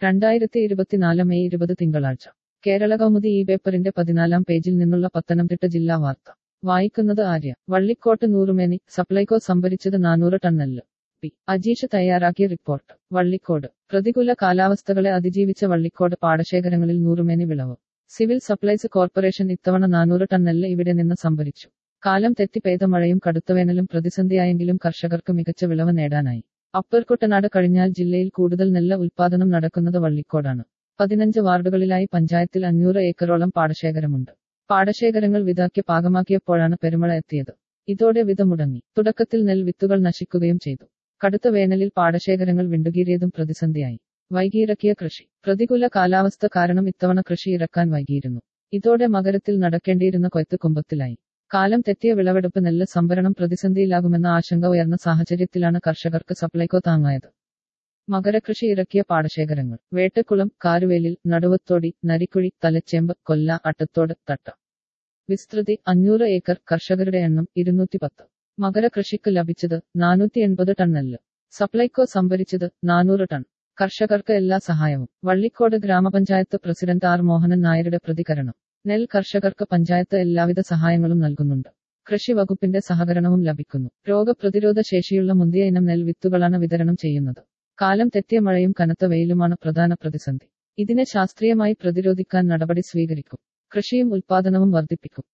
രണ്ടായിരത്തി ഇരുപത്തിനാല് മെയ് ഇരുപത് തിങ്കളാഴ്ച കേരള കൗമുദി ഈ പേപ്പറിന്റെ പതിനാലാം പേജിൽ നിന്നുള്ള പത്തനംതിട്ട ജില്ലാ വാർത്ത വായിക്കുന്നത് ആര്യ വള്ളിക്കോട്ട് നൂറുമേനി സപ്ലൈകോ സംഭരിച്ചത് നാനൂറ് ടൺ നെല്ല് പി അജീഷ് തയ്യാറാക്കിയ റിപ്പോർട്ട് വള്ളിക്കോട് പ്രതികൂല കാലാവസ്ഥകളെ അതിജീവിച്ച വള്ളിക്കോട് പാടശേഖരങ്ങളിൽ നൂറുമേനി വിളവ് സിവിൽ സപ്ലൈസ് കോർപ്പറേഷൻ ഇത്തവണ നാനൂറ് ടൺ നെല്ല് ഇവിടെ നിന്ന് സംഭരിച്ചു കാലം തെറ്റി പെയ്ത മഴയും കടുത്തവേനലും പ്രതിസന്ധിയായെങ്കിലും കർഷകർക്ക് മികച്ച വിളവ് നേടാനായി അപ്പർ കുട്ടനാട് കഴിഞ്ഞാൽ ജില്ലയിൽ കൂടുതൽ നെല്ല് ഉൽപാദനം നടക്കുന്നത് വള്ളിക്കോടാണ് പതിനഞ്ച് വാർഡുകളിലായി പഞ്ചായത്തിൽ അഞ്ഞൂറ് ഏക്കറോളം പാടശേഖരമുണ്ട് പാടശേഖരങ്ങൾ വിതാക്കി പാകമാക്കിയപ്പോഴാണ് പെരുമഴ എത്തിയത് ഇതോടെ വിത മുടങ്ങി തുടക്കത്തിൽ നെൽ വിത്തുകൾ നശിക്കുകയും ചെയ്തു കടുത്ത വേനലിൽ പാടശേഖരങ്ങൾ വിണ്ടുകീറിയതും പ്രതിസന്ധിയായി വൈകിയിറക്കിയ കൃഷി പ്രതികൂല കാലാവസ്ഥ കാരണം ഇത്തവണ കൃഷി ഇറക്കാൻ വൈകിയിരുന്നു ഇതോടെ മകരത്തിൽ നടക്കേണ്ടിയിരുന്ന കൊയ്ത്ത് കുമ്പത്തിലായി കാലം തെറ്റിയ വിളവെടുപ്പ് നെല്ല് സംഭരണം പ്രതിസന്ധിയിലാകുമെന്ന ആശങ്ക ഉയർന്ന സാഹചര്യത്തിലാണ് കർഷകർക്ക് സപ്ലൈകോ താങ്ങായത് മകരകൃഷി ഇറക്കിയ പാടശേഖരങ്ങൾ വേട്ടക്കുളം കാരുവേലിൽ നടുവത്തോടി നരിക്കുഴി തലച്ചേമ്പ് കൊല്ല അട്ടത്തോട് തട്ട വിസ്തൃതി അഞ്ഞൂറ് ഏക്കർ കർഷകരുടെ എണ്ണം ഇരുന്നൂറ്റി പത്ത് മകരകൃഷിക്ക് ലഭിച്ചത് നാനൂറ്റി എൺപത് ടൺ നെല്ല് സപ്ലൈകോ സംഭരിച്ചത് നാനൂറ് ടൺ കർഷകർക്ക് എല്ലാ സഹായവും വള്ളിക്കോട് ഗ്രാമപഞ്ചായത്ത് പ്രസിഡന്റ് ആർ മോഹനൻ നായരുടെ പ്രതികരണം നെൽ കർഷകർക്ക് പഞ്ചായത്ത് എല്ലാവിധ സഹായങ്ങളും നൽകുന്നുണ്ട് കൃഷി വകുപ്പിന്റെ സഹകരണവും ലഭിക്കുന്നു രോഗപ്രതിരോധ ശേഷിയുള്ള മുന്തിയ ഇനം നെൽ വിത്തുകളാണ് വിതരണം ചെയ്യുന്നത് കാലം തെറ്റിയ മഴയും കനത്ത വെയിലുമാണ് പ്രധാന പ്രതിസന്ധി ഇതിനെ ശാസ്ത്രീയമായി പ്രതിരോധിക്കാൻ നടപടി സ്വീകരിക്കും കൃഷിയും ഉൽപാദനവും വർദ്ധിപ്പിക്കും